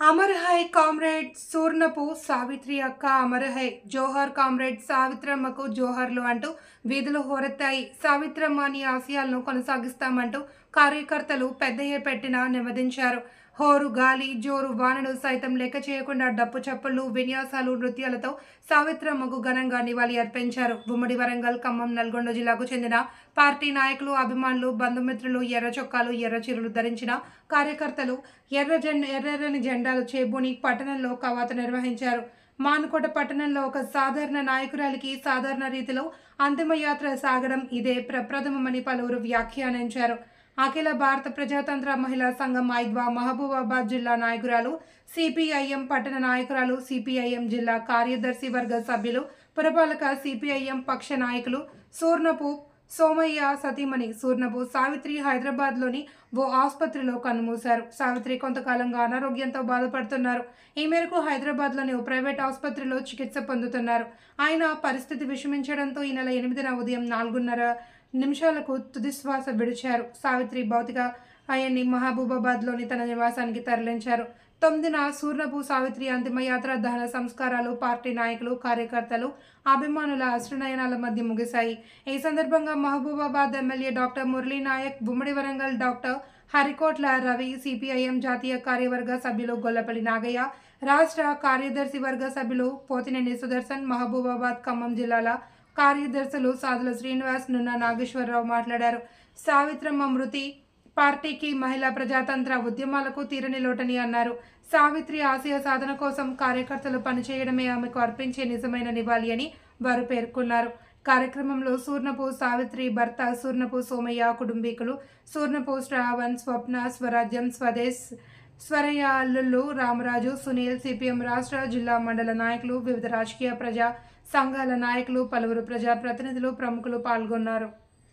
అమర్ హై కామ్రేడ్ సూర్ణపు సావిత్రి అక్క అమర్ హై జోహర్ కామ్రేడ్ సావిత్రమ్మకు జోహర్లు అంటూ వీధులు హోరెత్తాయి సావిత్రమ్మ అని ఆశయాలను కొనసాగిస్తామంటూ కార్యకర్తలు పెద్దయ్య పెట్టిన నివేదించారు హోరు గాలి జోరు వానలు సైతం లెక్క చేయకుండా డప్పు చప్పుళ్ళు విన్యాసాలు నృత్యాలతో సావిత్రమ్మకు ఘనంగా నివాళి అర్పించారు ఉమ్మడి వరంగల్ ఖమ్మం నల్గొండ జిల్లాకు చెందిన పార్టీ నాయకులు అభిమానులు బంధుమిత్రులు ఎర్ర చొక్కాలు ఎర్ర చీరలు ధరించిన కార్యకర్తలు ఎర్ర జెండా ఎర్రెర్రని జెండాలు చేబూని పట్టణంలో కవాతు నిర్వహించారు మానుకోట పట్టణంలో ఒక సాధారణ నాయకురాలికి సాధారణ రీతిలో అంతిమయాత్ర సాగడం ఇదే ప్రప్రథమమని పలువురు వ్యాఖ్యానించారు అఖిల భారత ప్రజాతంత్ర మహిళా సంఘం ఐద్వా మహబూబాబాద్ జిల్లా నాయకురాలు సిపిఐఎం పట్టణ నాయకురాలు సిపిఐఎం జిల్లా కార్యదర్శి వర్గ సభ్యులు పురపాలక సిపిఐఎం పక్ష నాయకులు సూర్ణపు సోమయ్య సతీమణి సూర్ణపు సావిత్రి హైదరాబాద్లోని ఓ ఆసుపత్రిలో కన్నుమూశారు సావిత్రి కొంతకాలంగా అనారోగ్యంతో బాధపడుతున్నారు ఈ మేరకు హైదరాబాద్లోని ఓ ప్రైవేట్ ఆసుపత్రిలో చికిత్స పొందుతున్నారు ఆయన పరిస్థితి విషమించడంతో ఈ నెల ఎనిమిదిన ఉదయం నాలుగున్నర నిమిషాలకు తుదిశ్వాస విడిచారు సావిత్రి భౌతిక ఆయన్ని మహబూబాబాద్లోని తన నివాసానికి తరలించారు తొమ్మిదిన సూర్ణపు సావిత్రి అంతిమయాత్ర దహన సంస్కారాలు పార్టీ నాయకులు కార్యకర్తలు అభిమానుల అశ్రునయనాల మధ్య ముగిశాయి ఈ సందర్భంగా Mahabubabad MLA doctor Murali Naik Gummadi Warangal doctor Harikotla Ravi CPIM జాతీయ కార్యవర్గ సభ్యులు గొల్లపల్లి నాగయ్య రాష్ట్ర కార్యదర్శి వర్గ సభ్యులు పోతినేని సుదర్శన్ మహబూబాబాద్ ఖమ్మం జిల్లాల కార్యదర్శులు సాదుల శ్రీనివాస్ నున్న నాగేశ్వరరావు మాట్లాడారు సావిత్రమ్మ మృతి పార్టీకి మహిళా ప్రజాతంత్ర ఉద్యమాలకు తీరని లోటని అన్నారు సావిత్రి ఆశయ సాధన కోసం కార్యకర్తలు పనిచేయడమే ఆమెకు అర్పించే నిజమైన నివాళి అని వారు పేర్కొన్నారు కార్యక్రమంలో సూర్ణపు సావిత్రి భర్త సూర్ణపు సోమయ్య కుటుంబీకులు సూర్ణపు శ్రావణ్ స్వప్న స్వరాజ్యం స్వదేశ్ స్వరయ్య అల్లుళ్ళు రామరాజు సునీల్ సిపిఎం రాష్ట్ర జిల్లా మండల నాయకులు వివిధ రాజకీయ ప్రజా సంఘాల నాయకులు పలువురు ప్రజా ప్రతినిధులు ప్రముఖులు పాల్గొన్నారు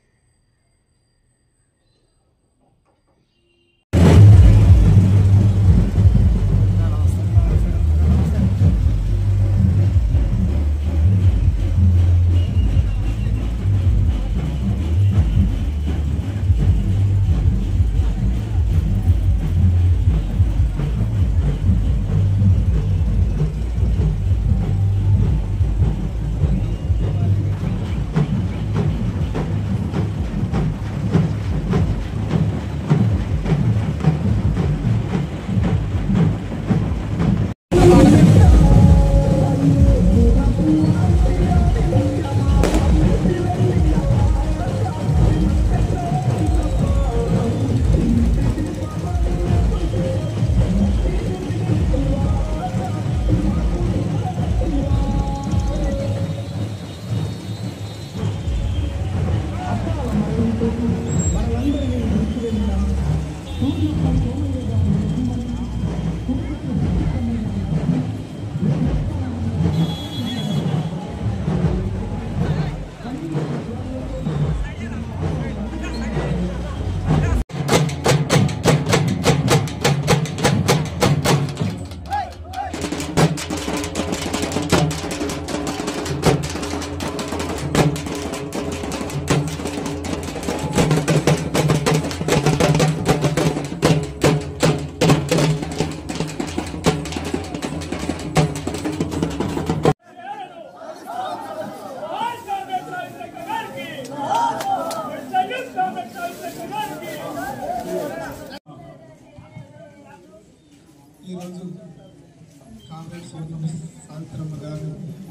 ఈరోజు కాంగ్రెస్ సోదరు సావిత్రమ్మ గారు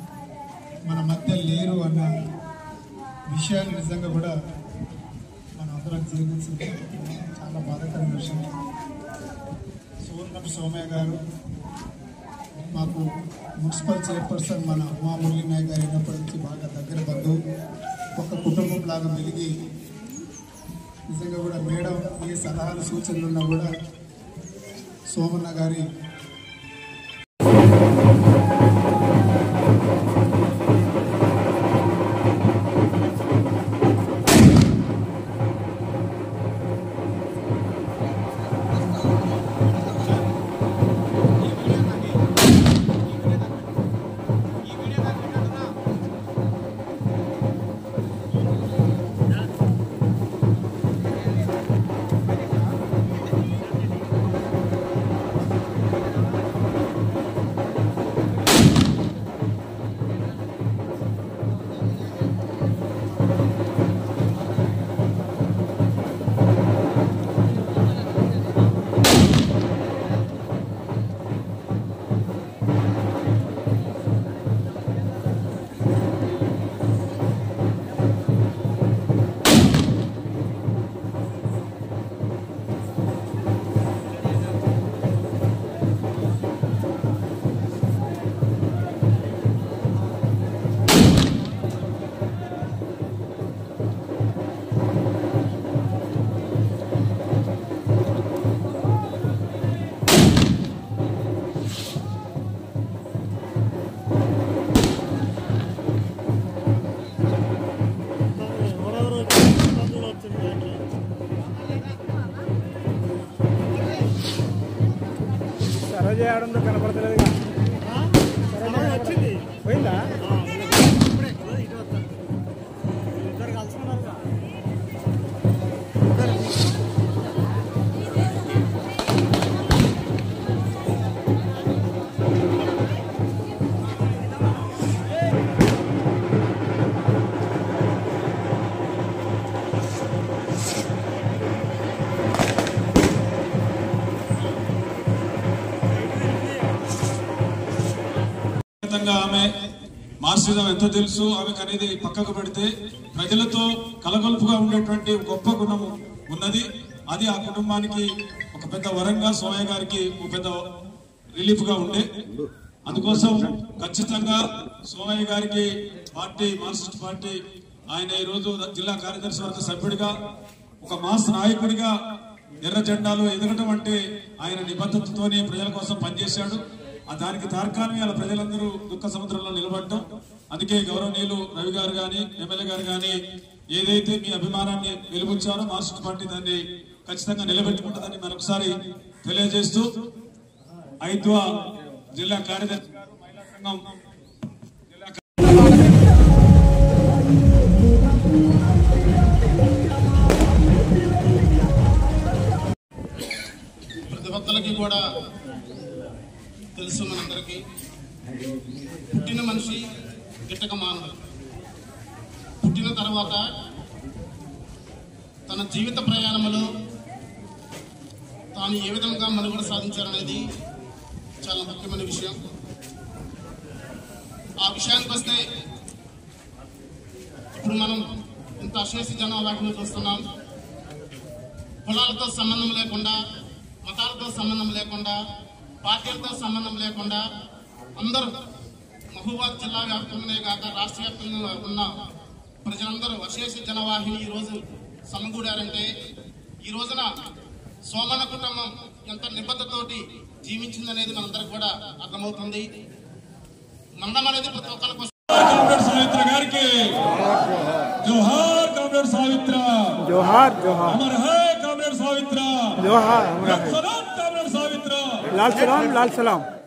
మన మధ్య లేరు అన్న విషయాన్ని నిజంగా కూడా మన అందరం జీర్ణించింది చాలా బాధాకరమైన విషయం సువర్ణపు సోమయ్య గారు మాకు మున్సిపల్ చైర్పర్సన్ మన ఉమా మురళీ నాయక్ గారు అయినప్పటి నుంచి బాగా దగ్గర బంధువు ఒక కుటుంబం లాగా మెలిగి నిజంగా కూడా మేడం ఏ సలహాలు సూచనలు ఉన్నా కూడా సోమన్న గారి చేయడంతో కనపడతలేదు వచ్చింది పోయిందా ఇద్దరు కలుసుకున్నారుగా ఖచ్చితంగా ఆమె మార్క్సిజం ఎంత తెలుసు ఆమెకు అనేది పక్కకు పెడితే ప్రజలతో కలగొలుపుగా ఉండేటువంటి గొప్ప గుణం ఉన్నది అది ఆ కుటుంబానికి ఒక పెద్ద వరంగా సోమయ్య గారికి ఒక పెద్ద రిలీఫ్ గా ఉండే అందుకోసం ఖచ్చితంగా సోమయ్య గారికి పార్టీ మార్క్సిస్ట్ పార్టీ ఆయన ఈ రోజు జిల్లా కార్యదర్శి వర్గ సభ్యుడిగా ఒక మాస్ నాయకుడిగా ఎర్ర జెండాలు ఎదగటం అంటే ఆయన నిబద్ధతతోనే ప్రజల కోసం పనిచేశాడు ఆ దానికి తార్కాణం వాళ్ళ ప్రజలందరూ దుఃఖ సముద్రంలో నిలబడటం అందుకే గౌరవనీయులు రవి గారు గాని ఎమ్మెల్యే గారు గాని ఏదైతే మీ అభిమానాన్ని వెలుగుచ్చారో మార్క్సిస్ట్ పార్టీ దాన్ని ఖచ్చితంగా నిలబెట్టుకుంటుందని మరొకసారి తెలియజేస్తూ ఐద్వా జిల్లా కార్యదర్శి గారు మహిళా సంఘం జిల్లా ప్రతి ఒక్కరికి కూడా తెలుసు మనందరికీ పుట్టిన మనిషి గిట్టక మానవుడు పుట్టిన తర్వాత తన జీవిత ప్రయాణంలో తాను ఏ విధంగా మనుగడ సాధించారనేది చాలా ముఖ్యమైన విషయం ఆ విషయానికి వస్తే ఇప్పుడు మనం ఇంత అశేష జనాభాని చూస్తున్నాం కులాలతో సంబంధం లేకుండా మతాలతో సంబంధం లేకుండా పార్టీలతో సంబంధం లేకుండా అందరూ మహబూబాద్ జిల్లా వ్యాప్తంగానే కాక రాష్ట్ర వ్యాప్తంగా ఉన్న ప్రజలందరూ అశేష జనవాహిని ఈ రోజు సమకూడారంటే ఈ రోజున సోమన కుటుంబం ఎంత నిబద్ధతోటి జీవించిందనేది మనందరికి కూడా అర్థమవుతుంది మందం అనేది ప్రతి ఒక్కరికి కామ్రేడ్ సావిత్ర గారికి జోహార్ కామ్రేడ్ సావిత్ర జోహార్ జోహార్ అమర్ హై కామ్రేడ్ సావిత్ర జోహార్ హమారా హై. సలాం కామ్రేడ్ సావిత్ర లాల్ సలాం లాల్ సలాం